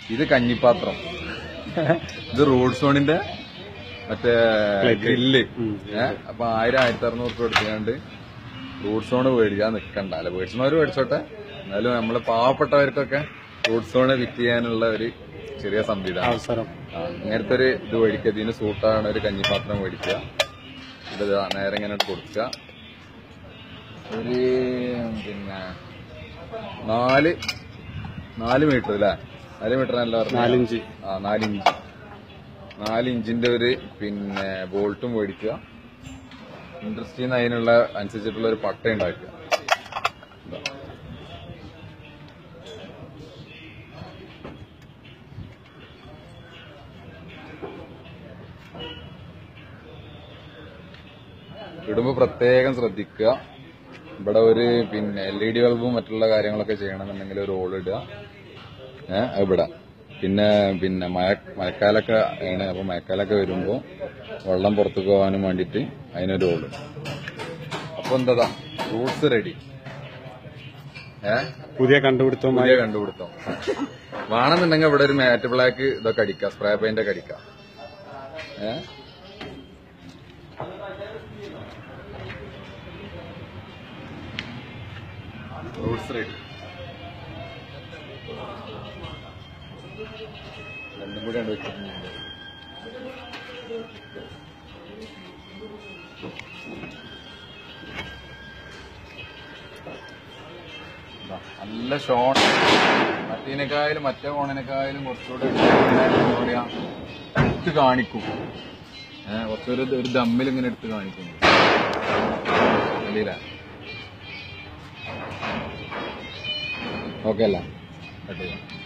ഇത് കഞ്ഞിപ്പാത്രം ഇത് റോഡ് സോണിന്റെ മറ്റേ ഗ്രില്ല് ഏഹ് അപ്പൊ ആയിരം ആയിരത്തി അറുന്നൂറ് രൂപ എടുത്തുകൊണ്ട് റോഡ് സോണ് മേടിക്കാൻ നിക്കണ്ട അല്ല മേടിച്ചവര് മേടിച്ചോട്ടെ എന്നാലും നമ്മള് പാവപ്പെട്ടവർക്കൊക്കെ റോഡ് സോണ് വിറ്റ് ചെയ്യാനുള്ള ഒരു ചെറിയ സംവിധാനം അവസരം ആ, ഇങ്ങനത്തെ ഒരു ഇത് മേടിക്കുക ഇതിന് സൂട്ടാണ് ഒരു കഞ്ഞിപ്പാത്രം മേടിക്കുക ഇത് ദാ നേരെ ഇങ്ങനെ കൊടുക്കുക ഒരു പിന്നെ നാല് നാല് മീറ്റർ അല്ലേ നാല് മീറ്റർ അല്ല പറഞ്ഞത്? നാലിഞ്ച് ആ നാല് ഇഞ്ച് നാല് ഇഞ്ചിന്റെ ഒരു പിന്നെ ബോൾട്ടും മേടിക്കുക ഇൻഡസ്ട്രിയിൽ നിന്ന് അതിനുള്ള അനുസരിച്ചിട്ടുള്ള ഒരു പട്ട ഉണ്ടാക്കുക ഇതാ. ഇടുമ്പോ പ്രത്യേകം ശ്രദ്ധിക്കുക ഇവിടെ ഒരു പിന്നെ എൽ ഇ ഡി ബൾബും മറ്റുള്ള കാര്യങ്ങളൊക്കെ ചെയ്യണമെന്നുണ്ടെങ്കിൽ ഒരു റോൾ ഇടുക ഏഹ് അത് ഇവിടെ പിന്നെ പിന്നെ മഴ മഴക്കാലൊക്കെ ആണ് അപ്പൊ മഴക്കാലൊക്കെ വരുമ്പോ വെള്ളം പുറത്തു പോകാനും വേണ്ടിയിട്ട് അതിനൊരു റോള് അപ്പൊ എന്താ ഫ്രൂട്ട്സ് റെഡി ഏഹ് പുതിയ കണ്ടുപിടുത്തവുമായി പുതിയ കണ്ടുപിടുത്തം വേണമെന്നുണ്ടെങ്കിൽ ഇവിടെ ഒരു മാറ്റ് ബ്ലാക്ക് ഇതൊക്കെ അടിക്കാം സ്പ്രേ പെയിന്റ് ഒക്കെ അടിക്കാം ഏഹ് ഫ്രൂട്ട്സ് റെഡി രണ്ടും കൂടി കണ്ടു വെച്ചിട്ടുണ്ട് ഇതാ, നല്ല ഷോൺ മറ്റേനേക്കായാലും മറ്റേ ഫോണിനേക്കായാലും കുറച്ചുകൂടെ എന്താ പറയാ എടുത്ത് കാണിക്കും ഏഹ് കുറച്ചൊരു ഒരു ദമ്മിൽ ഇങ്ങനെ എടുത്ത് കാണിക്കും കണ്ടില്ലേ ഓക്കെ അല്ല കട്ട് ചെയ്യാം